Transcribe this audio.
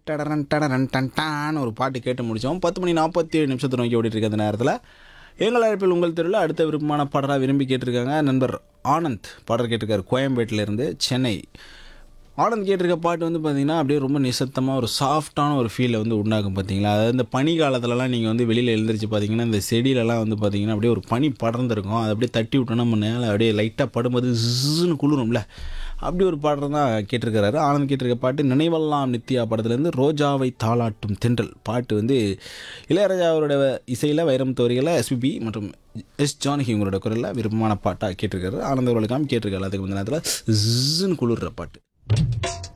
டடரன் டடரன் ton டான்னு ஒரு பாட்டு கேட்டு முடித்தோம் பத்து மணி நாற்பத்தி ஏழு நிமிஷத்தை நோக்கி ஓடிட்டு இருக்க அந்த நேரத்தில் எங்கள் அழைப்பில் உங்கள் தெருவில் அடுத்த விருப்பமான பாடலாக விரும்பி கேட்டிருக்காங்க நண்பர் ஆனந்த் பாடல் கேட்டிருக்காரு கோயம்பேட்டிலேருந்து சென்னை ஆனந்த் கேட்டிருக்க பாட்டு வந்து பார்த்தீங்கன்னா அப்படியே ரொம்ப நிசத்தமாக ஒரு சாஃப்டான ஒரு ஃபீலை வந்து உண்டாக்கும் பார்த்தீங்களா அதாவது இந்த பனி காலத்துலலாம் நீங்கள் வந்து வெளியில் எழுந்திரிச்சு பார்த்தீங்கன்னா இந்த செடியிலலாம் வந்து பார்த்தீங்கன்னா அப்படியே ஒரு பனி படர்ந்துருக்கும் அதை அப்படியே தட்டி விட்டோன்னா நம்ம மேலே அப்படியே லைட்டாக படும்போது ஜின்னு குளிரும்ல அப்படி ஒரு பாடல் தான் கேட்டிருக்கிறாரு ஆனந்த் கேட்டிருக்க பாட்டு நினைவெல்லாம் நித்யா படத்துலேருந்து ரோஜாவை தாளாட்டும் தென்றல் பாட்டு வந்து இளையராஜா அவரோட இசையில் வைரம் தோரிகளை எஸ்பிபி மற்றும் எஸ் ஜானகி உங்களோட குரலில் விருப்பமான பாட்டாக கேட்டிருக்காரு ஆனந்த் அவர்களுக்காக கேட்டிருக்காரு அதுக்கு முந்தின நேரத்தில் ஜின்னு குளிர்ற பாட்டு